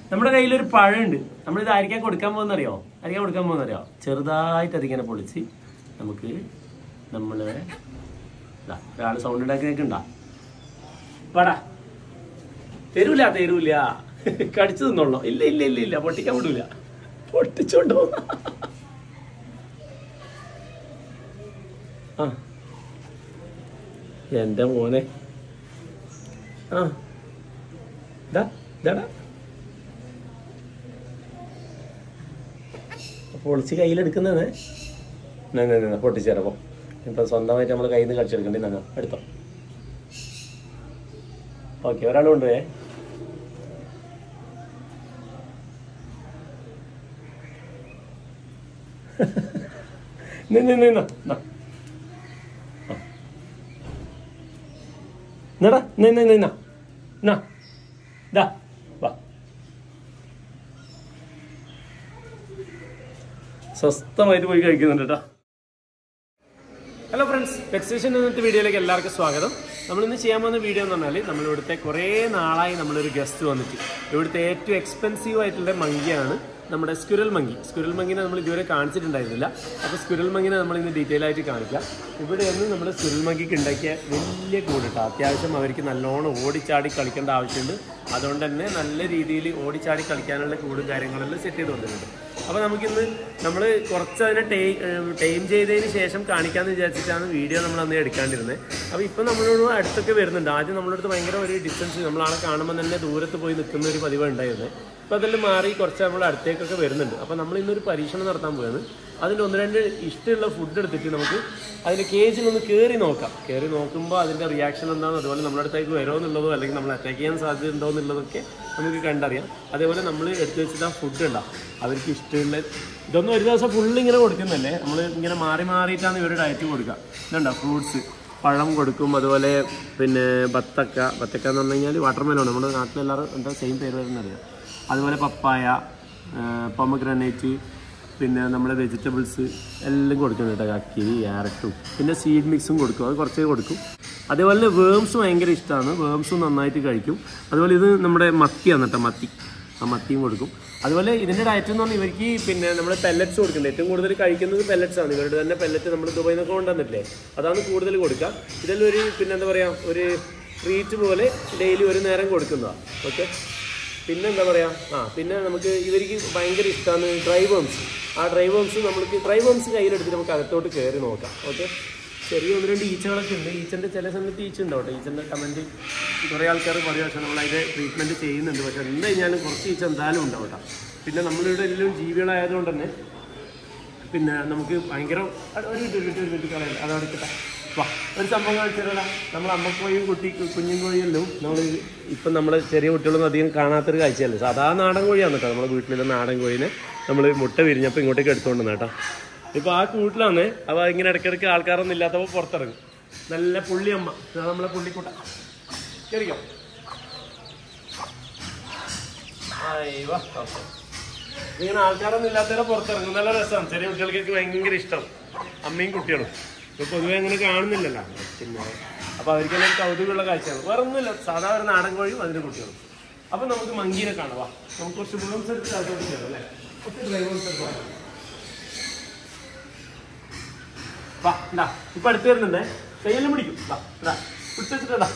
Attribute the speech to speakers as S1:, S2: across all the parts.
S1: നമ്മുടെ കയ്യിലൊരു പഴമുണ്ട് നമ്മളിത് ആയിരിക്കാൻ കൊടുക്കാൻ പോകുന്നറിയോ ആയിരിക്കാൻ കൊടുക്കാൻ പോകുന്നറിയോ ചെറുതായിട്ട് അതിങ്ങനെ പൊളിച്ച് നമുക്ക് നമ്മൾ ഒരാൾ സൗണ്ട് ഉണ്ടാക്കി നിൽക്കണ്ട പടാ തരൂല തരൂല കടിച്ചു തിന്നോളൂ ഇല്ല ഇല്ല ഇല്ല ഇല്ല പൊട്ടിക്കാൻ വിടൂല പൊട്ടിച്ചോണ്ടോ ആ എന്റെ മോനെ ആ ഇതാ ഇതാടാ പൊളിച്ച് കയ്യിലെടുക്കുന്നതാണ് പൊട്ടിച്ചേരപ്പോ ഇപ്പൊ സ്വന്തമായിട്ട് നമ്മൾ കയ്യിൽ നിന്ന് കളിച്ചെടുക്കണ്ടേ നങ്ങ എടുത്തോ ഓക്കെ ഒരാൾ കൊണ്ടുപോയേ നിന്ന് നിന്ന് എന്നടാ നിന്ന് നിന്ന എന്നാ ദാ വാ സ്വസ്ഥമായിട്ട് പോയി കഴിക്കുന്നുണ്ട് കേട്ടോ ഹലോ ഫ്രണ്ട്സ് പെക്സ്റ്റേഷൻ എന്നത്തെ വീഡിയോയിലേക്ക് എല്ലാവർക്കും സ്വാഗതം നമ്മൾ ഇന്ന് ചെയ്യാൻ പോകുന്ന വീഡിയോ എന്ന് പറഞ്ഞാൽ നമ്മൾ ഇവിടുത്തെ കുറേ നാളായി നമ്മളൊരു ഗസ്റ്റ് വന്നിട്ട് ഇവിടുത്തെ ഏറ്റവും എക്സ്പെൻസീവ് ആയിട്ടുള്ള മങ്കിയാണ് നമ്മുടെ സ്ക്വിരൽ മങ്കി സ്ക്വിരൽ മങ്കിനെ നമ്മൾ ഇതുവരെ കാണിച്ചിട്ടുണ്ടായിരുന്നില്ല അപ്പോൾ സ്ക്വിരൽ മങ്കിനെ നമ്മൾ ഇന്ന് ഡീറ്റെയിൽ ആയിട്ട് കാണിക്കാം ഇവിടെയാണ് നമ്മൾ സ്ക്വിരൽ മങ്കിക്ക് ഉണ്ടാക്കിയ വലിയ കൂട് കേട്ടോ അത്യാവശ്യം അവർക്ക് നല്ലോണം ഓടിച്ചാടി കളിക്കേണ്ട ആവശ്യമുണ്ട് അതുകൊണ്ട് തന്നെ നല്ല രീതിയിൽ ഓടിച്ചാടി കളിക്കാനുള്ള കൂടും കാര്യങ്ങളെല്ലാം സെറ്റ് ചെയ്ത് കൊടുത്തിട്ടുണ്ട് അപ്പോൾ നമുക്കിന്ന് നമ്മൾ കുറച്ച് അതിനെ ടൈം ചെയ്തതിന് ശേഷം കാണിക്കാമെന്ന് വിചാരിച്ചിട്ടാണ് വീഡിയോ നമ്മൾ അന്ന് എടുക്കാണ്ടിരുന്നത് അപ്പോൾ ഇപ്പം നമ്മളോട് അടുത്തൊക്കെ വരുന്നുണ്ട് ആദ്യം നമ്മുടെ അടുത്ത് ഭയങ്കര ഒരു ഡിസ്റ്റൻസ് നമ്മളാളെ കാണുമ്പോൾ തന്നെ ദൂരത്ത് പോയി നിൽക്കുന്ന ഒരു പതിവ് ഉണ്ടായിരുന്നത് അപ്പോൾ അതെല്ലാം മാറി കുറച്ച് നമ്മൾ അടുത്തേക്കൊക്കെ വരുന്നുണ്ട് അപ്പോൾ നമ്മൾ ഇന്നൊരു പരീക്ഷണം നടത്താൻ പോയത് അതിൽ ഒന്ന് രണ്ട് ഇഷ്ടമുള്ള ഫുഡ് എടുത്തിട്ട് നമുക്ക് അതിൻ്റെ കേജിലൊന്ന് കയറി നോക്കാം കയറി നോക്കുമ്പോൾ അതിൻ്റെ റിയാക്ഷൻ എന്താണെന്ന് അതുപോലെ നമ്മുടെ അടുത്തേക്ക് വരുമോ എന്നുള്ളതോ അല്ലെങ്കിൽ നമ്മൾ അറ്റാക്ക് ചെയ്യാൻ സാധ്യത ഉണ്ടോ എന്നുള്ളതൊക്കെ നമുക്ക് കണ്ടറിയാം അതേപോലെ നമ്മൾ എടുത്തു വെച്ചിട്ട് ആ ഫുഡ് ഉണ്ടാവും അവർക്ക് ഇഷ്ടമുള്ള ഇതൊന്നും ഒരു ദിവസം ഫുള്ള് ഇങ്ങനെ കൊടുക്കുന്നല്ലേ നമ്മൾ ഇങ്ങനെ മാറി മാറിയിട്ടാണ് ഇവർ ഡയറ്റ് കൊടുക്കുക ഇതുണ്ടോ ഫ്രൂട്ട്സ് പഴം കൊടുക്കും അതുപോലെ പിന്നെ ബത്തക്ക ബത്തക്ക എന്ന് പറഞ്ഞു കഴിഞ്ഞാൽ വാട്ടർമെലോൺ നമ്മുടെ നാട്ടിലെല്ലാവരും എന്താ സെയിം പേര് വരുന്നറിയാം അതുപോലെ പപ്പായ പൊമഗ്രാനൈറ്റ് പിന്നെ നമ്മളെ വെജിറ്റബിൾസ് എല്ലാം കൊടുക്കുന്നുണ്ട് കക്കിരി ക്യാരറ്റും പിന്നെ സീഡ് മിക്സും കൊടുക്കും അത് കുറച്ചേ കൊടുക്കും അതേപോലെ വേംസ് ഭയങ്കര ഇഷ്ടമാണ് വേംസും നന്നായിട്ട് കഴിക്കും അതുപോലെ ഇത് നമ്മുടെ മത്തിയാണ് കേട്ടോ മത്തി ആ മത്തിയും കൊടുക്കും അതുപോലെ ഇതിൻ്റെ ഡയറ്റ് എന്ന് പറഞ്ഞാൽ ഇവർക്ക് പിന്നെ നമ്മൾ പെല്ലറ്റ്സ് കൊടുക്കുന്നുണ്ട് ഏറ്റവും കൂടുതൽ കഴിക്കുന്നത് പെല്ലറ്റ്സ് ആണ് ഇവരുടെ തന്നെ പെല്ലറ്റ് നമ്മൾ ദുബായിൽ നിന്നൊക്കെ കൊണ്ടുവന്നിട്ടില്ലേ അതാണ് കൂടുതൽ കൊടുക്കുക ഇതിൽ ഒരു പിന്നെ എന്താ പറയുക ഒരു ട്രീറ്റ് പോലെ ഡെയിലി ഒരു നേരം കൊടുക്കുന്നതാണ് ഓക്കെ പിന്നെ എന്താ പറയാ ആ പിന്നെ നമുക്ക് ഇവർക്ക് ഭയങ്കര ഇഷ്ടമാണ് ഡ്രൈ വേംസ് ആ ഡ്രൈ വേംസ് നമുക്ക് ഡ്രൈ വേംസ് കയ്യിലെടുത്തിട്ട് നമുക്ക് അകത്തോട്ട് കയറി നോക്കാം ഓക്കെ ചെറിയ ഒന്ന് രണ്ട് ഈച്ചകളൊക്കെ ഉണ്ട് ഈച്ചൻ്റെ ചില സമയത്ത് ഈച്ച ഉണ്ടാവട്ടെ ഈച്ചൻ്റെ കമൻറ്റ് കുറേ ആൾക്കാർ പറയും പക്ഷേ നമ്മൾ അതിൻ്റെ ട്രീറ്റ്മെൻറ്റ് ചെയ്യുന്നുണ്ട് പക്ഷേ എന്ത് കഴിഞ്ഞാലും കുറച്ച് ഈച്ച എന്തായാലും ഉണ്ടാവട്ടെ പിന്നെ നമ്മളിവിടെ എല്ലാം ജീവികളായതുകൊണ്ട് തന്നെ പിന്നെ നമുക്ക് ഭയങ്കര അ- ഒരു മിനിറ്റ് ഒരു മിനിറ്റ് ഒരു മിനിറ്റ് കളയല്ല അത് അടുക്കട്ടെ വാ ഒരു സംഭവം കാണിച്ചാലോ നമ്മൾ അമ്മക്കോയും കുട്ടി കുഞ്ഞും കോഴിയെല്ലാം നമ്മൾ ഇപ്പം നമ്മൾ ചെറിയ കുട്ടികളൊന്നും അധികം കാണാത്തൊരു കാഴ്ചയല്ലേ സാധാ നാടൻ കോഴിയാണ് കേട്ടോ നമ്മുടെ വീട്ടിലെ നാടൻ കോഴിനെ നമ്മൾ മുട്ട വിരിഞ്ഞപ്പോൾ ഇങ്ങോട്ടേക്ക് എടുത്തുകൊണ്ട് വന്ന കേട്ടോ ഇപ്പോൾ ആ കൂട്ടിലാണ് അപ്പോൾ ഇങ്ങനെ ഇടയ്ക്കിടയ്ക്ക് ആൾക്കാരൊന്നും ഇല്ലാത്തപ്പോൾ പുറത്തിറങ്ങും നല്ല പുള്ളിയമ്മ ഇതാ നമ്മളെ പുള്ളിക്കുട്ട കയറിക്കോ അയ്യോ ഓക്കെ ഇങ്ങനെ ആൾക്കാരൊന്നും ഇല്ലാത്തവരെ പുറത്തിറങ്ങും നല്ല രസമാണ് ചെറിയ കുട്ടികൾക്കൊക്കെ ഭയങ്കര ഇഷ്ടം അമ്മയും കുട്ടികളും ഇപ്പൊ പൊതുവെ അങ്ങനെ കാണുന്നില്ലല്ലോ പിന്നെ അപ്പൊ അവർക്കെല്ലാം കൗതുകമുള്ള കാഴ്ചയാണ് വേറെ ഒന്നുമില്ല സാധാ ഒരു നാടൻ കോഴിയും അതിന്റെ കുട്ടികളും അപ്പൊ നമുക്ക് മങ്കീനെ കാണാം വാ നമുക്ക് കുറച്ച് ബുളംസ് എടുത്ത് അതോട് ചെയ്യാം അല്ലേ കുറച്ച് ഡ്രൈവേഴ്സ് എടുത്ത് വാ ഇണ്ടാ ഇപ്പൊ അടുത്ത് വരുന്നുണ്ടേ കയ്യെല്ലാം പിടിക്കും വാ ഇതാ പിടിച്ചിട്ടാ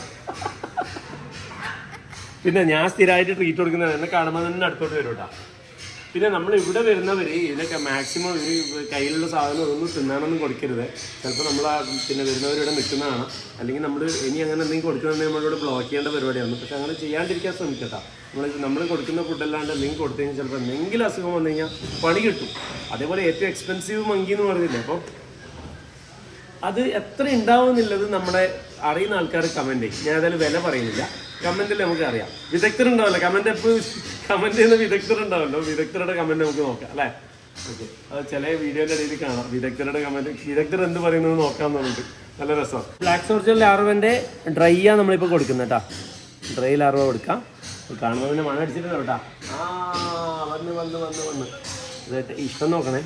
S1: പിന്നെ ഞാൻ സ്ഥിരമായിട്ട് ട്രീറ്റ് കൊടുക്കുന്നത് എന്നെ കാണുമ്പോൾ തന്നെ അടുത്തോട്ട് വരും കേട്ടോ പിന്നെ നമ്മൾ ഇവിടെ വരുന്നവർ ഇതിനൊക്കെ മാക്സിമം ഇവർ കയ്യിലുള്ള സാധനം ഒന്നും തിന്നാനൊന്നും കൊടുക്കരുത് ചിലപ്പോൾ നമ്മൾ പിന്നെ വരുന്നവരിവിടെ നിൽക്കുന്നതാണ് അല്ലെങ്കിൽ നമ്മൾ ഇനി അങ്ങനെ എന്തെങ്കിലും കൊടുക്കുന്നുണ്ടെങ്കിൽ നമ്മളിവിടെ ബ്ലോക്ക് ചെയ്യേണ്ട പരിപാടിയാണ് പക്ഷെ അങ്ങനെ ചെയ്യാണ്ടിരിക്കാൻ ശ്രമിക്കട്ടോ നമ്മൾ നമ്മൾ കൊടുക്കുന്ന ഫുഡല്ലാണ്ട് എന്തെങ്കിലും കൊടുത്തു കഴിഞ്ഞാൽ ചിലപ്പോൾ എന്തെങ്കിലും അസുഖം വന്നു കഴിഞ്ഞാൽ പണി കിട്ടും അതേപോലെ ഏറ്റവും എക്സ്പെൻസീവ് മങ്കി എന്ന് പറഞ്ഞില്ലേ അപ്പോൾ അത് എത്ര ഉണ്ടാവും എന്നുള്ളത് നമ്മുടെ അറിയുന്ന ആൾക്കാർ കമന്റ് ചെയ്യും ഞാൻ ഏതായാലും വില പറയുന്നില്ല കമന്റിൽ നമുക്ക് അറിയാം വിദഗ്ധരുണ്ടാവല്ലോ കമന്റ് എപ്പോഴും കമന്റ് ചെയ്യുന്ന വിദഗ്ധരുണ്ടാവല്ലോ വിദഗ്ധരുടെ കമന്റ് നമുക്ക് നോക്കാം അല്ലേ ഓക്കെ അത് ചില വീഡിയോയുടെ ഇടയിൽ കാണാം വിദഗ്ധരുടെ കമന്റ് വിദഗ്ധർ എന്ത് പറയുന്നത് നോക്കാം നമുക്ക് നല്ല രസമാണ് ബ്ലാക്ക് സോർജൽ ലാർവന്റെ ഡ്രൈ ആ നമ്മളിപ്പോൾ കൊടുക്കുന്നത് കേട്ടോ ഡ്രൈ ലാർവ കൊടുക്കാം കാണുമ്പോൾ പിന്നെ മഴ അടിച്ചിട്ട് കേട്ടാ ആ വന്ന് വന്ന് വന്ന് വന്ന് ഇതായിട്ട് ഇഷ്ടം നോക്കണേ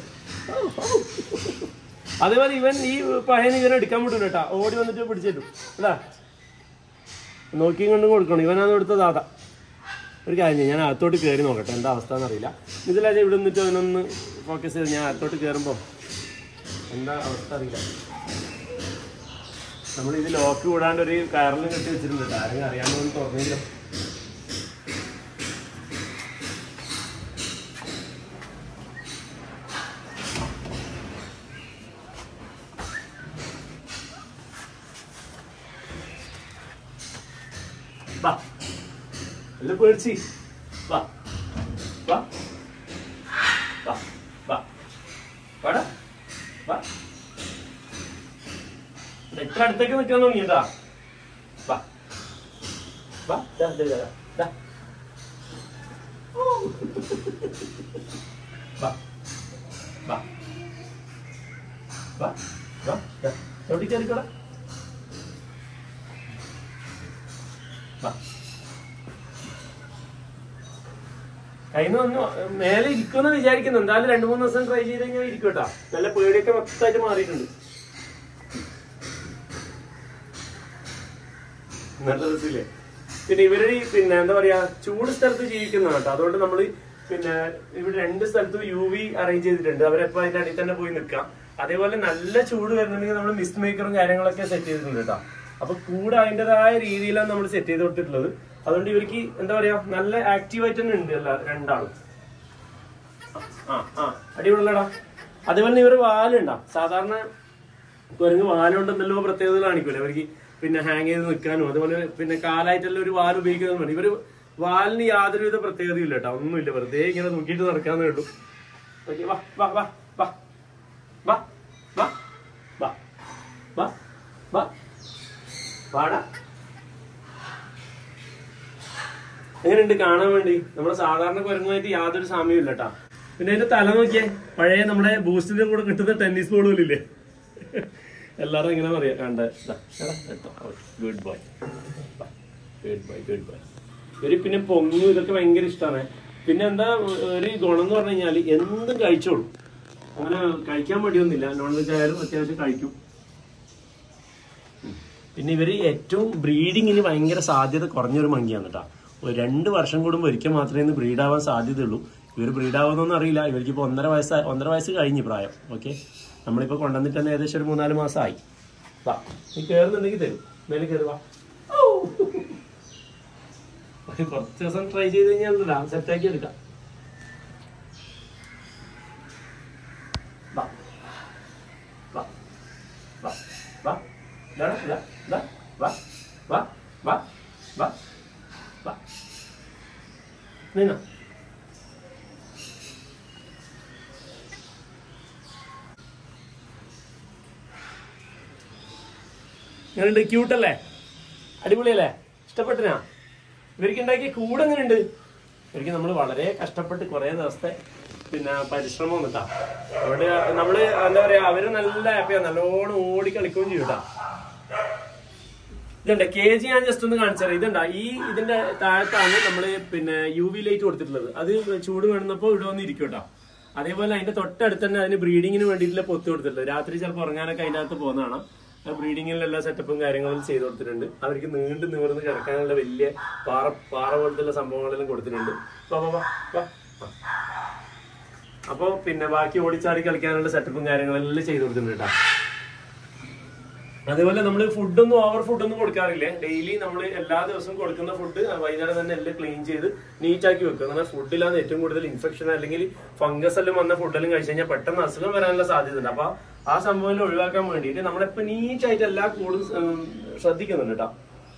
S1: അതേപോലെ ഇവൻ ഈ പഹയൻ ഇവനെ എടുക്കാൻ വിട്ടു കേട്ടാ ഓടി വന്നിട്ട് പിടിച്ചിട്ടു അല്ല നോക്കിയും കണ്ടും കൊടുക്കണം ഇവനാണ് എടുത്ത ദാത ഒരു കാര്യം ചെയ്യാം, ഞാൻ അകത്തോട്ട് കയറി നോക്കട്ടെ എന്താ അവസ്ഥ എന്നറിയില്ല ഇതിലാ ഇവിടെ നിന്നിട്ട് അവനൊന്ന് ഫോക്കസ് ചെയ്ത് ഞാൻ അകത്തോട്ട് കയറുമ്പോൾ എന്താ അവസ്ഥ അറിയില്ല നമ്മൾ ഇത് ലോക്ക് കൂടാണ്ട് ഒരു കയറിലും കെട്ടി വെച്ചിട്ടുണ്ട് ആരെങ്കിലും അറിയാമെന്ന് തുറന്നില്ല വാ അല്ല പേടിച്ച് വാ വാ വാ വാ വാടാ വാ ദാ ഇത്ര അടുത്തേക്ക് നിൽക്കാൻ തുടങ്ങിയതാ വാ വാ ദാ ദാ ദാ ദാ ഓ. വാ വാ വാ വാ ദാ എവിടെ കയറിക്കോടാ വാ കയ്യിൽ നിന്ന് മേലെ ഇരിക്കുമെന്ന് വിചാരിക്കുന്നു എന്തായാലും രണ്ടു മൂന്ന് ദിവസം ട്രൈ ചെയ്ത് കഴിഞ്ഞാൽ ഇരിക്കും കേട്ടോ നല്ല പേടിയൊക്കെ മൊത്തമായിട്ട് മാറിയിട്ടുണ്ട് നല്ല രസമില്ലേ പിന്നെ ഇവര് ഈ പിന്നെ എന്താ പറയാ ചൂട് സ്ഥലത്ത് ജീവിക്കുന്ന കേട്ടോ അതുകൊണ്ട് നമ്മള് പിന്നെ ഇവിടെ രണ്ട് സ്ഥലത്തും യു വി അറേഞ്ച് ചെയ്തിട്ടുണ്ട് അവരെപ്പോ അതിന്റെ അടിയിൽ തന്നെ പോയി നിൽക്കാം അതേപോലെ നല്ല ചൂട് വരുന്നുണ്ടെങ്കിൽ നമ്മൾ മിസ്റ്റ് മേക്കറും കാര്യങ്ങളൊക്കെ സെറ്റ് ചെയ്തിട്ടുണ്ട് കേട്ടോ അപ്പൊ കൂടെ അതിൻ്റെതായ രീതിയിലാണ് നമ്മൾ സെറ്റ് ചെയ്ത് കൊടുത്തിട്ടുള്ളത് അതുകൊണ്ട് ഇവർക്ക് എന്താ പറയാ നല്ല ആക്റ്റീവായിട്ട് തന്നെ ഉണ്ട് എല്ലാ രണ്ടാളും ആ ആ അടിപൊളിയടാ അതേപോലെ തന്നെ ഇവര് വാലുണ്ടാ സാധാരണ കുരങ്ങ് വാലുകൊണ്ട് എന്തെല്ലോ പ്രത്യേകതകൾ കാണിക്കൂലെ അവർക്ക് പിന്നെ ഹാങ് ചെയ്ത് നിൽക്കാനും അതുപോലെ പിന്നെ കാലായിട്ടെല്ലാം ഒരു വാൽ ഉപയോഗിക്കുന്നത് മതി ഇവര് വാലിന് യാതൊരുവിധ പ്രത്യേകതയും ഇല്ല കേട്ടോ ഒന്നുമില്ല വെറുതെ ഇങ്ങനെ നോക്കിയിട്ട് നടക്കാന്നേ ഉള്ളൂ ഓക്കെ വാ വാ വാ വാ വാ വാ വാ വാ വാ വാടാ എങ്ങനെയുണ്ട് കാണാൻ വേണ്ടി നമ്മുടെ സാധാരണ കുരങ്ങുമായിട്ട് യാതൊരു സാമ്യവും ഇല്ല കേട്ടാ പിന്നെ അതിന്റെ തല നോക്കിയേ പഴയ നമ്മുടെ ബൂസ്റ്റിന്റെ കൂടെ കിട്ടുന്ന ടെന്നീസ് ബോൾ പോലില്ലേ എല്ലാരും ഇങ്ങനെ പറയാ കണ്ട good boy good boy good boy ഒരു പിന്നെ പൊങ്ങു ഇതൊക്കെ ഭയങ്കര ഇഷ്ടമാണ് പിന്നെ എന്താ ഒരു ഗുണം എന്ന് പറഞ്ഞു കഴിഞ്ഞാൽ എന്തും കഴിച്ചോളൂ അങ്ങനെ കഴിക്കാൻ മടിയൊന്നുമില്ല നോൺ വെജ് ആയാലും അത്യാവശ്യം കഴിക്കും പിന്നെ ഇവര് ഏറ്റവും ബ്രീഡിങ്ങിന് ഭയങ്കര സാധ്യത കുറഞ്ഞൊരു മങ്കിയാണ് കേട്ടോ ഒരു രണ്ട് വർഷം കൂടുമ്പോൾ ഒരിക്കൽ മാത്രമേ ഇന്ന് ബ്രീഡ് ആവാൻ സാധ്യതയുള്ളൂ ഇവർ ബ്രീഡ് ആവുമെന്നൊന്നും അറിയില്ല ഇവർക്ക് ഇപ്പോൾ ഒന്നര വയസ്സ് ഒന്നര വയസ്സ് കഴിഞ്ഞ് പ്രായം ഓക്കെ നമ്മളിപ്പോൾ കൊണ്ടുവന്നിട്ട് തന്നെ ഏകദേശം ഒരു മൂന്നാല് മാസമായി വാ നീ കയറുന്നുണ്ടെങ്കിൽ തരും മേലെ കയറി വാ ഔ. ഒരു കുറച്ച് ദിവസം ട്രൈ ചെയ്ത് കഴിഞ്ഞാൽ സെറ്റാക്കി എടുക്കാം വാ വാ വാ വാ ദാ, ദാ, ദാ, വാ വാ വാ വാ വാ നിന്നോ എങ്ങനെയുണ്ട് ക്യൂട്ടല്ലേ അടിപൊളിയല്ലേ ഇഷ്ടപ്പെട്ടിനാ ഇവർക്ക് ഉണ്ടാക്കിയ കൂടെ എങ്ങനെയുണ്ട് ഇവർക്ക് നമ്മൾ വളരെ കഷ്ടപ്പെട്ട് കുറേ ദിവസത്തെ പിന്നെ പരിശ്രമം കേട്ടാ അവിടെ നമ്മള് എന്താ പറയാ അവര് നല്ല ഹാപ്പിയാ നല്ലോണം ഓടി കളിക്കുകയും ചെയ്യും കേട്ടാ ഇതുണ്ട് കെ ജി ഞാൻ ജസ്റ്റ് ഒന്ന് കാണിച്ചാൽ ഇതുണ്ട ഈ ഇതിന്റെ താഴത്താണ് നമ്മള് പിന്നെ യു വി ലൈറ്റ് കൊടുത്തിട്ടുള്ളത് അത് ചൂട് വേണമെന്നപ്പോ ഇവിടെ വന്ന് ഇരിക്കും കേട്ടോ അതേപോലെ അതിന്റെ തൊട്ടടുത്ത് തന്നെ അതിന് ബ്രീഡിങ്ങിന് വേണ്ടിയിട്ടുള്ള പൊത്ത് കൊടുത്തിട്ടുള്ളത് രാത്രി ചിലപ്പോൾ ഉറങ്ങാനൊക്കെ അതിന്റെ അകത്ത് പോകുന്നതാണ് ബ്രീഡിങ്ങിലുള്ള എല്ലാ സെറ്റപ്പും കാര്യങ്ങളും ചെയ്ത് കൊടുത്തിട്ടുണ്ട് അവർക്ക് നീണ്ടു നിവർന്ന് കിടക്കാനുള്ള വലിയ പാറ പാറ പോലത്തെ സംഭവങ്ങളെല്ലാം കൊടുത്തിട്ടുണ്ട് വാ, വാ, വാ, വാ. ആ. അപ്പൊ പിന്നെ ബാക്കി ഓടിച്ചാടി കളിക്കാനുള്ള സെറ്റപ്പും കാര്യങ്ങളെല്ലാം ചെയ്ത് കൊടുത്തിട്ടുണ്ട് കേട്ടോ അതേപോലെ നമ്മൾ ഫുഡൊന്നും ഓവർ ഫുഡൊന്നും കൊടുക്കാറില്ല ഡെയിലി നമ്മൾ എല്ലാ ദിവസവും കൊടുക്കുന്ന ഫുഡ് വൈകുന്നേരം തന്നെ എല്ലാം ക്ലീൻ ചെയ്ത് നീറ്റ് ആക്കി വെക്കുക എന്നാൽ ഫുഡിലാണ് ഏറ്റവും കൂടുതൽ ഇൻഫെക്ഷൻ അല്ലെങ്കിൽ ഫംഗസ് എല്ലാം വന്ന ഫുഡെല്ലാം കഴിച്ചു കഴിഞ്ഞാൽ പെട്ടെന്ന് അസുഖം വരാനുള്ള സാധ്യത ഉണ്ട് അപ്പൊ ആ സംഭവം ഒഴിവാക്കാൻ വേണ്ടിയിട്ട് നമ്മളെപ്പോ നീറ്റ് ആയിട്ട് എല്ലാ കൂടും ഉം, ശ്രദ്ധിക്കുന്നുണ്ട് കേട്ടോ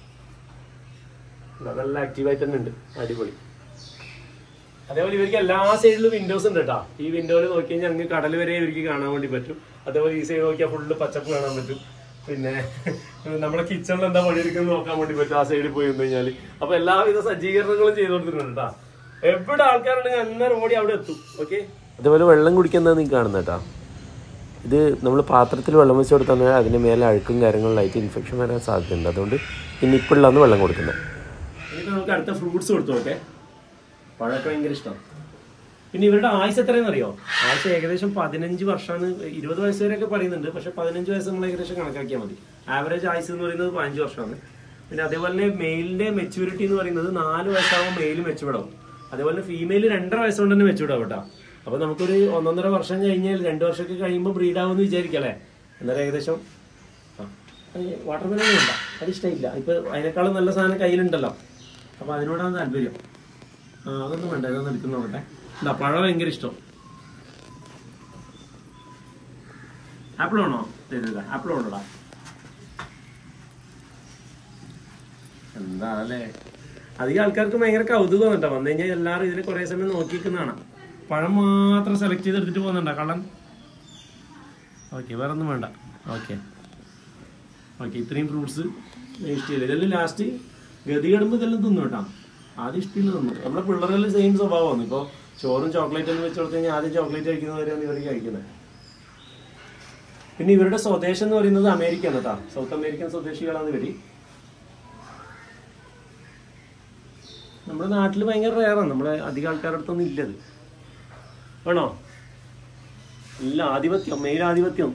S1: അതെല്ലാം ആക്റ്റീവായിട്ട് തന്നെ ഉണ്ട് അടിപൊളി അതേപോലെ ഇവർക്ക് എല്ലാ സൈഡിലും വിൻഡോസ് ഉണ്ട് കേട്ടോ ഈ വിൻഡോയിൽ നോക്കി കഴിഞ്ഞാൽ അങ്ങ് കടൽ വരെ ഇവർക്ക് കാണാൻ വേണ്ടി പറ്റും അതേപോലെ ഈ സൈഡ് നോക്കിയാൽ ഫുള്ള് പച്ചപ്പ് കാണാൻ പറ്റും പിന്നെ നമ്മുടെ കിച്ചണിൽ എന്താ പണിയെടുക്കുന്നത് നോക്കാൻ വേണ്ടി പറ്റും ആ സൈഡിൽ പോയി വന്നു കഴിഞ്ഞാൽ അപ്പൊ എല്ലാവിധ സജ്ജീകരണങ്ങളും ചെയ്തു കൊടുത്തിട്ടുണ്ട് കേട്ടോ എവിടെ ആൾക്കാരുണ്ടെങ്കിൽ അന്നേരം ഓടി അവിടെ എത്തും ഓക്കെ
S2: അതുപോലെ വെള്ളം കുടിക്കുന്നത് നീ കാണുന്ന കേട്ടോ ഇത് നമ്മൾ പാത്രത്തിൽ വെള്ളം വെച്ച് കൊടുത്താൽ അതിന് മേലെ അഴുക്കും കാര്യങ്ങളിലായിട്ട് ഇൻഫെക്ഷൻ വരാൻ സാധ്യതയുണ്ട് അതുകൊണ്ട് ഈ നിപ്പിളിലാണ് വെള്ളം കൊടുക്കുന്നത്
S1: ഇനിയിപ്പോ നമുക്ക് അടുത്ത ഫ്രൂട്ട്സ് കൊടുത്തു ഓക്കെ പഴമൊക്കെ ഭയങ്കര ഇഷ്ടം പിന്നെ ഇവരുടെ ആയുസ് എത്രയെന്ന് അറിയോ ആയുസ് ഏകദേശം പതിനഞ്ച് വർഷമാണ് ഇരുപത് വയസ്സ് വരെയൊക്കെ പറയുന്നുണ്ട് പക്ഷെ പതിനഞ്ച് വയസ്സ് നമ്മൾ ഏകദേശം കണക്കാക്കിയാൽ മതി ആവറേജ് ആയുസ് എന്ന് പറയുന്നത് പതിനഞ്ച് വർഷമാണ് പിന്നെ അതേപോലെ തന്നെ മെയിലിന്റെ മെച്യൂരിറ്റി എന്ന് പറയുന്നത് നാല് വയസ്സാകുമ്പോൾ മെയിൽ മെച്ചുവിടാവും അതേപോലെ തന്നെ ഫീമെയിൽ രണ്ടര വയസ്സുകൊണ്ട് തന്നെ മെച്ചുവിടാവും കേട്ടോ അപ്പൊ നമുക്കൊരു ഒന്നൊന്നര വർഷം കഴിഞ്ഞാൽ രണ്ട് വർഷമൊക്കെ കഴിയുമ്പോൾ ബ്രീഡ് ആവുമെന്ന് വിചാരിക്കല്ലേ അന്നേരം ഏകദേശം വാട്ടർ മെലൺ വേണ്ട അത് ഇഷ്ടമില്ല ഇപ്പൊ അതിനേക്കാളും നല്ല സാധനം കയ്യിലുണ്ടല്ലോ അപ്പൊ അതിനോടാണ് താല്പര്യം ആ അതൊന്നും വേണ്ട ഇതൊന്നും എടുക്കുന്ന നോക്കട്ടെ എന്താ പഴം ഭയങ്കര ഇഷ്ടം ആപ്പിൾ വേണോ തരുക ആപ്പിൾ വേണോടാ എന്താ അല്ലേ അധികം ആൾക്കാർക്ക് ഭയങ്കര കൗതുകം കേട്ടോ വന്നു കഴിഞ്ഞാൽ എല്ലാവരും ഇതിനെ കുറെ സമയം നോക്കിക്കുന്നതാണ് പഴം മാത്രം സെലക്ട് ചെയ്ത് എടുത്തിട്ട് പോകുന്നുണ്ടോ കള്ളൻ ഓക്കെ വേറെ ഒന്നും വേണ്ട ഓക്കെ ഓക്കെ ഇത്രയും ഫ്രൂട്ട്സ് വേസ്റ്റ് ചെയ്ത് ഇതെല്ലാം ലാസ്റ്റ് ഗതി കിടുമ്പോൾ ഇതെല്ലാം തിന്നു കേട്ടോ ആദ്യം ഇഷ്ടമില്ല തിന്നു നമ്മുടെ പിള്ളേരെല്ലാം സെയിം സ്വഭാവമാണ് ഇപ്പോൾ ചോറും ചോക്ലേറ്റ് എന്ന് വെച്ച് കൊടുത്തു കഴിഞ്ഞാൽ ആദ്യം ചോക്ലേറ്റ് കഴിക്കുന്നവരെയാണ് ഇവർ കഴിക്കുന്നത് പിന്നെ ഇവരുടെ സ്വദേശം എന്ന് പറയുന്നത് അമേരിക്കയാണ് കേട്ടോ സൗത്ത് അമേരിക്കൻ സ്വദേശികളാണ് ഇവര് നമ്മുടെ നാട്ടിൽ ഭയങ്കര റയറാണ് നമ്മുടെ അധികം ആൾക്കാരുടെ അടുത്തൊന്നും ഇല്ലത് വേണോ ഇല്ല ആധിപത്യം മെയിൽ ആധിപത്യം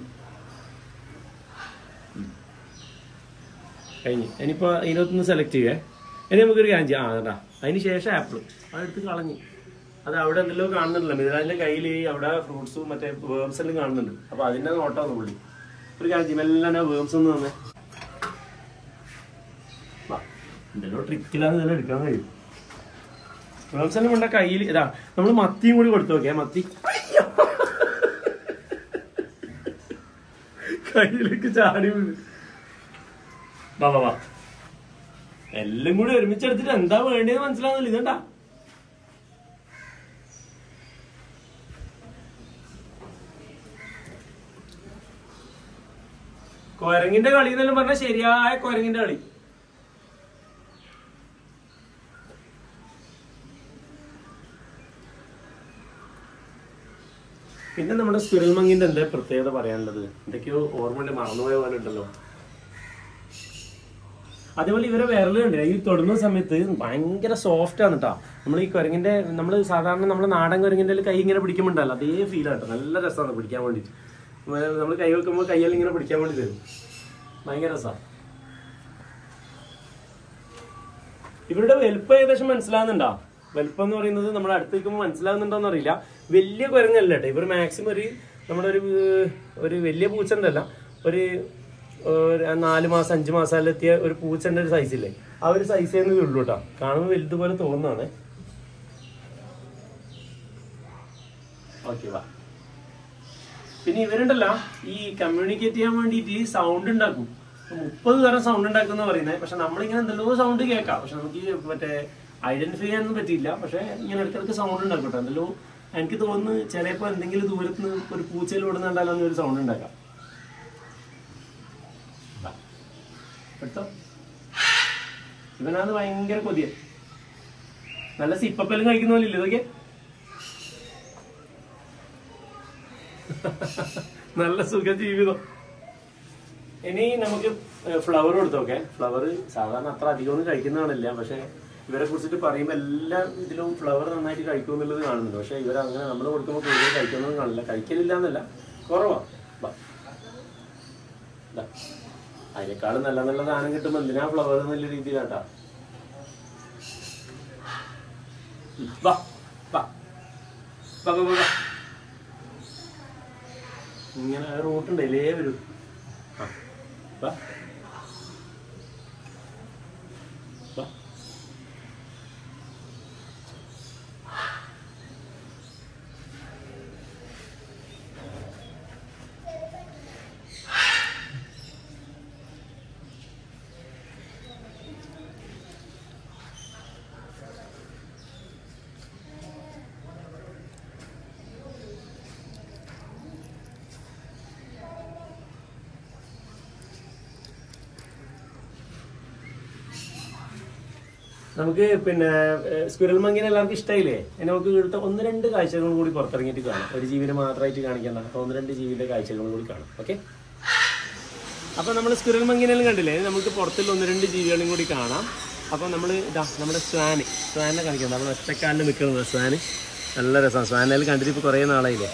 S1: ഉം. കഴിഞ്ഞ് ഇനിയിപ്പോ ഇതിനകത്തുനിന്ന് സെലക്ട് ചെയ്യേ ഇനി നമുക്കൊരു കാര്യം ചെയ്യാം ആ കേട്ടാ അതിന് ശേഷം ആപ്പിൾ അതെടുത്ത് കളഞ്ഞ് അത് അവിടെ എന്തെല്ലോ കാണുന്നുണ്ടല്ലോ മിഥുലാലിന്റെ കയ്യിൽ അവിടെ ഫ്രൂട്ട്സും മറ്റേ വേംസ് എല്ലാം കാണുന്നുണ്ട് അപ്പൊ അതിന്റെ നോട്ടാണ് പുള്ളി ഒരു കാര്യം ചെയ്യും എല്ലാം വേംസ് ഒന്ന് തന്നെ എന്തെല്ലോ ട്രിക്കിലാണ് ഇതെല്ലാം എടുക്കാൻ കഴിയും വേംസ് എല്ലാം കൊണ്ട കയ്യിൽ ഇതാ നമ്മൾ മത്തിയും കൂടി കൊടുത്തു നോക്കിയാ മത്തി കയ്യിലേക്ക് ചാടി വീണ് വാ വാ വാ എല്ലാം കൂടി ഒരുമിച്ചെടുത്തിട്ട് എന്താ വേണ്ടതെന്ന് മനസ്സിലാവുന്നില്ല ഇതണ്ടാ കൊരങ്ങിന്റെ കളി എന്നെല്ലാം പറഞ്ഞ ശരിയായ കൊരങ്ങിന്റെ കളി പിന്നെ നമ്മുടെ സ്പിരൽ മങ്ങിന്റെ എന്താ പ്രത്യേകത പറയാനുള്ളത് എന്തൊക്കെയോ ഓർമ്മ മറന്നുപോയ പോലെ ഉണ്ടല്ലോ അതേപോലെ ഇവരെ വിരല് കണ്ടില്ല ഈ തൊടുന്ന സമയത്ത് ഭയങ്കര സോഫ്റ്റ് ആണ് കേട്ടോ നമ്മൾ ഈ കുരങ്ങിന്റെ നമ്മൾ സാധാരണ നമ്മുടെ നാടൻ കുരങ്ങിന്റെ കൈ ഇങ്ങനെ പിടിക്കുമ്പോണ്ടല്ലോ അതേ ഫീൽ ആട്ടോ നല്ല രസമാണ് പിടിക്കാൻ വേണ്ടിട്ട് നമ്മൾ കൈ വെക്കുമ്പോൾ കയ്യെല്ലാം ഇങ്ങനെ പിടിക്കാൻ വേണ്ടി തരും ഭയങ്കര രസമാണ് ഇവരുടെ വലുപ്പം ഏകദേശം മനസ്സിലാകുന്നുണ്ടോ വലുപ്പം എന്ന് പറയുന്നത് നമ്മൾ അടുത്ത് നിൽക്കുമ്പോൾ മനസ്സിലാകുന്നുണ്ടോന്ന് അറിയില്ല വലിയ കുരങ്ങല്ല കേട്ടോ ഇവർ മാക്സിമം ഒരു നമ്മുടെ ഒരു ഒരു വലിയ പൂച്ചന്റെ അല്ല ഒരു ഒരു നാല് മാസം അഞ്ച് മാസം എത്തിയ ഒരു പൂച്ചന്റെ ഒരു സൈസില്ലേ ആ ഒരു സൈസേ ഉള്ളൂ കേട്ടോ കാണുമ്പോൾ വലുതുപോലെ തോന്നുന്നതാണ് ഓക്കെ വാ പിന്നെ ഇവരുണ്ടല്ലോ ഈ കമ്മ്യൂണിക്കേറ്റ് ചെയ്യാൻ വേണ്ടിയിട്ട് സൗണ്ട് ഉണ്ടാക്കും മുപ്പത് തരം സൗണ്ട് ഉണ്ടാക്കുന്ന പറയുന്നത് പക്ഷെ നമ്മളിങ്ങനെ എന്തെല്ലോ സൗണ്ട് കേൾക്കാം പക്ഷെ നമുക്ക് ഈ മറ്റേ ഐഡന്റിഫൈ ചെയ്യാനൊന്നും പറ്റിയില്ല പക്ഷെ ഇങ്ങനെ ഇടയ്ക്കിടയ്ക്ക് സൗണ്ട് ഉണ്ടാക്കും കേട്ടോ എന്തെല്ലോ എനിക്ക് തോന്നുന്നു ചിലപ്പോൾ എന്തെങ്കിലും ദൂരത്ത് നിന്ന് ഒരു പൂച്ചയിൽ ഓടുന്നുണ്ടല്ലോ ഒരു സൗണ്ട് ഉണ്ടാക്കാം ദാ. എടുത്തോ ഇവനാണ് ഭയങ്കര കൊതിയ നല്ല സിപ്പപ്പെല്ലാം കഴിക്കുന്ന പോലെ ഇല്ല ഇതൊക്കെ നല്ല സുഖ ജീവിതം ഇനി നമുക്ക് ഫ്ലവർ കൊടുത്തോക്കെ ഫ്ലവർ സാധാരണ അത്ര അധികമൊന്നും കഴിക്കുന്നതാണില്ല പക്ഷെ ഇവരെ കുറിച്ചിട്ട് പറയുമ്പോൾ എല്ലാ ഇതിലും ഫ്ലവർ നന്നായിട്ട് കഴിക്കും എന്നുള്ളത് കാണുന്നുണ്ട് പക്ഷെ ഇവർ അങ്ങനെ നമ്മൾ കൊടുക്കുമ്പോൾ കൂടുതൽ കഴിക്കുന്നതും കാണില്ല കഴിക്കലില്ല എന്നല്ല കുറവാ ബാ. ദാ. അതിനേക്കാളും നല്ല നല്ല സാധനം കിട്ടുമ്പോൾ എന്തിനാ ഫ്ലവർ എന്നുള്ള രീതിയിലാട്ടാ ഉം. വാ വാ വാ വാ വാ, വാ ഇങ്ങനെ റൂട്ടുണ്ട് ഇല്ലേ വരൂ ആ വാ വാ നമുക്ക് പിന്നെ സ്ക്വിറൽ മങ്കിനെ എല്ലാവർക്കും ഇഷ്ടമായില്ലേ ഇനി നമുക്ക് ഇവിടുത്തെ ഒന്ന് രണ്ട് കാഴ്ചകൾ കൂടി പുറത്തിറങ്ങിയിട്ട് കാണാം ഒരു ജീവിനെ മാത്രമായിട്ട് കാണിക്കണ്ട അപ്പൊ ഒന്ന് രണ്ട് ജീവിന്റെ കാഴ്ചകളും കൂടി കാണാം ഓക്കെ അപ്പൊ നമ്മൾ സ്ക്വിറൽ മങ്കിനെല്ലാം കണ്ടില്ലേ ഇനി നമുക്ക് പുറത്തുള്ള ഒന്ന് രണ്ട് ജീവികളും കൂടി കാണാം അപ്പൊ നമ്മൾ ഇതാ നമ്മുടെ സ്വാന് സ്വാനെ കാണിക്കാം നമ്മൾ ഒറ്റക്കാലിൽ നിൽക്കുന്നത് സ്വാന് നല്ല രസമാണ് സ്വാനയിൽ കണ്ടിട്ട് ഇപ്പൊ കുറേ നാളായില്ലേ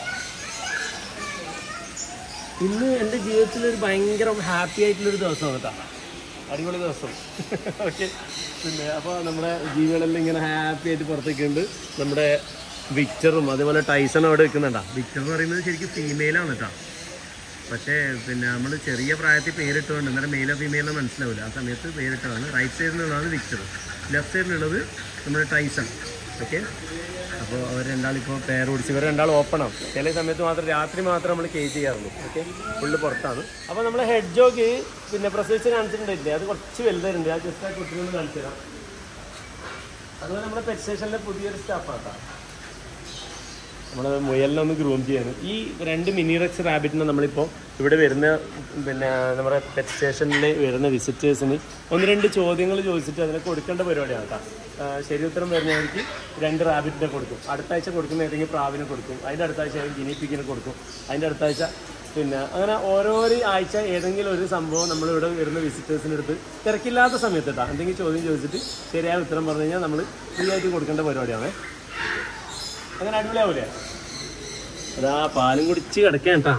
S1: ഇന്ന് എൻ്റെ ജീവിതത്തിൽ ഒരു ഭയങ്കര ഹാപ്പി ആയിട്ടുള്ളൊരു ദിവസമാണ് കേട്ടോ അടിപൊളി ദിവസം ഓക്കെ പിന്നെ അപ്പോൾ നമ്മുടെ ജീവികളെല്ലാം ഇങ്ങനെ ഹാപ്പി ആയിട്ട് പുറത്തേക്ക് ഉണ്ട് നമ്മുടെ വിക്ടറും അതേപോലെ ടൈസണും അവിടെ വെക്കുന്നുണ്ടാ വിക്ടർ എന്ന് പറയുന്നത് ശരിക്കും ഫീമെയിലാണ് കേട്ടോ പക്ഷേ പിന്നെ നമ്മൾ ചെറിയ പ്രായത്തിൽ പേരിട്ടുകൊണ്ട് അന്നേരം മെയിലോ ഫീമെയിലോ മനസ്സിലാവില്ല ആ സമയത്ത് പേരിട്ടതാണ് റൈറ്റ് സൈഡിലുള്ളതാണ് വിക്ടർ ലെഫ്റ്റ് സൈഡിലുള്ളത് നമ്മുടെ ടൈസൺ ഓക്കെ അപ്പോൾ അവർ രണ്ടാളിപ്പോൾ പേർ പിടിച്ച് ഇവർ രണ്ടാൾ ഓപ്പൺ ആവും ചില സമയത്ത് മാത്രം രാത്രി മാത്രം നമ്മൾ കേജ് ചെയ്യാറുള്ളൂ ഓക്കെ ഫുള്ള് പുറത്താണ് അപ്പോൾ നമ്മൾ ഹെഡ് ജോഗ് പിന്നെ പ്രസവിച്ച് കാണിച്ചിട്ടുണ്ടായില്ലേ അത് കുറച്ച് വലുതായിട്ടുണ്ട് ആ ജസ്റ്റ് ആ കുട്ടികളൊന്ന് കാണിച്ചു തരാം അതുപോലെ നമ്മുടെ പെറ്റ് സ്റ്റേഷനിലെ പുതിയൊരു സ്റ്റാഫാണ് കേട്ടോ നമ്മൾ മുയലിനെ ഒന്ന് ഗ്രൂം ചെയ്യാണ് ഈ രണ്ട് മിനി റെക്സ് റാബിറ്റിനെ നമ്മളിപ്പോൾ ഇവിടെ വരുന്ന പിന്നെ നമ്മുടെ പെറ്റ് സ്റ്റേഷനിൽ വരുന്ന വിസിറ്റേഴ്സിന് ഒന്ന് രണ്ട് ചോദ്യങ്ങൾ ചോദിച്ചിട്ട് അതിനെ കൊടുക്കേണ്ട പരിപാടിയാണ് കേട്ടോ ആ, ശരി ഉത്തരം വരുന്നവർക്ക് രണ്ട് റാബിറ്റിനെ കൊടുക്കും അടുത്ത ആഴ്ച കൊടുക്കുന്ന ഏതെങ്കിലും പ്രാവിനെ കൊടുക്കും അതിൻ്റെ അടുത്ത ആഴ്ച ഗിനിപ്പിക്കിനെ കൊടുക്കും അതിൻ്റെ അടുത്ത ആഴ്ച പിന്നെ അങ്ങനെ ഓരോരോ ആഴ്ച ഏതെങ്കിലും ഒരു സംഭവം നമ്മളിവിടെ വരുന്ന വിസിറ്റേഴ്സിൻ്റെ അടുത്ത് തിരക്കില്ലാത്ത സമയത്ത് കേട്ടോ എന്തെങ്കിലും ചോദ്യം ചോദിച്ചിട്ട് ശരിയായ ഉത്തരം പറഞ്ഞു കഴിഞ്ഞാൽ നമ്മൾ ഫ്രീ ആയിട്ട് കൊടുക്കേണ്ട പരിപാടിയാണ് അങ്ങനെ അടിപൊളിയാവൂലേ അതാ പാലും കുടിച്ച് കിടക്കാൻ കേട്ടാ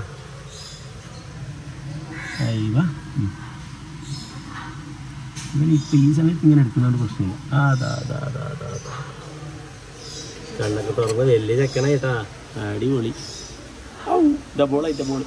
S1: ഇവനിപ്പോൾ ഈ സമയത്ത് ഇങ്ങനെ എടുക്കുന്നതുകൊണ്ട് പ്രശ്നമില്ല ആ, അതാ അതാ അതാ അതാ അതാ കണ്ണൊക്കെ തുറന്ന് വലിയ ചെക്കനായിട്ടാ അടിപൊളി ഔ ഡബോളായി ഡബോള്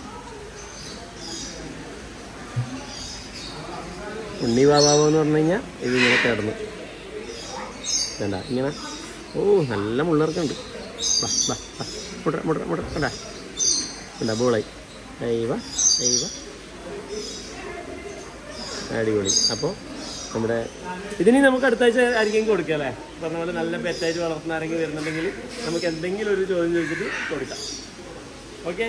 S1: ഉണ്ണി ബാബാവോ എന്ന് പറഞ്ഞു കഴിഞ്ഞാൽ ഇതിങ്ങനെ കിടന്നു വേണ്ട ഇങ്ങനെ ഓ നല്ല മുള്ളർക്കുണ്ട് വാ വാ വാ മുട മുട മുട കണ്ടാ കണ്ടാ ബോളായി ദൈവ ദൈവ അടിപൊളി അപ്പോൾ നമ്മുടെ ഇതിനി നമുക്ക് അടുത്ത ആഴ്ച ആർക്കെങ്കിലും കൊടുക്കാം അല്ലേ പറഞ്ഞ പോലെ നല്ല പെറ്റായിട്ട് വളർത്തുന്ന ആരെങ്കിലും വരുന്നുണ്ടെങ്കിൽ നമുക്ക് എന്തെങ്കിലും ഒരു ചോദ്യം ചോദിച്ചിട്ട് കൊടുക്കാം ഓക്കെ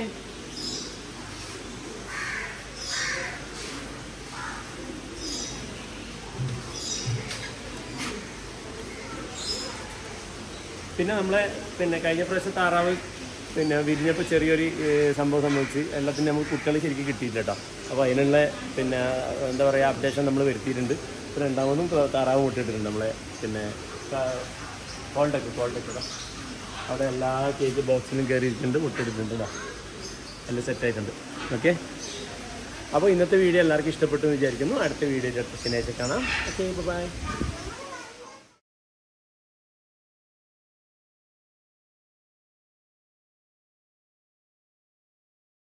S1: പിന്നെ നമ്മളെ പിന്നെ കഴിഞ്ഞ പ്രാവശ്യം താറാവ് പിന്നെ വിരിഞ്ഞപ്പോൾ ചെറിയൊരു ഏഹ്, സംഭവം സംഭവിച്ച് എല്ലാത്തിനും നമുക്ക് കുട്ടികൾ ശരിക്കും കിട്ടിയില്ല കേട്ടോ അപ്പോൾ അതിനുള്ള പിന്നെ എന്താ പറയുക അപ്ഡേഷൻ നമ്മൾ വരുത്തിയിട്ടുണ്ട് ഇപ്പോൾ രണ്ടാമതും ത- താറാവ് മുട്ടിയിട്ടുണ്ട് നമ്മളെ പിന്നെ കോൾടെക്ക് കോൾടെക്ക് കേട്ടോ അവിടെ എല്ലാ കേക്ക് ബോക്സിലും കയറിയിട്ടുണ്ട് മുട്ടിയിട്ടുണ്ട് കേട്ടോ എല്ലാം സെറ്റായിട്ടുണ്ട് ഓക്കെ അപ്പോൾ ഇന്നത്തെ വീഡിയോ എല്ലാവർക്കും ഇഷ്ടപ്പെട്ടു എന്ന് വിചാരിക്കുന്നു അടുത്ത വീഡിയോ ശനിയാഴ്ച കാണാം ഓക്കെ ബൈ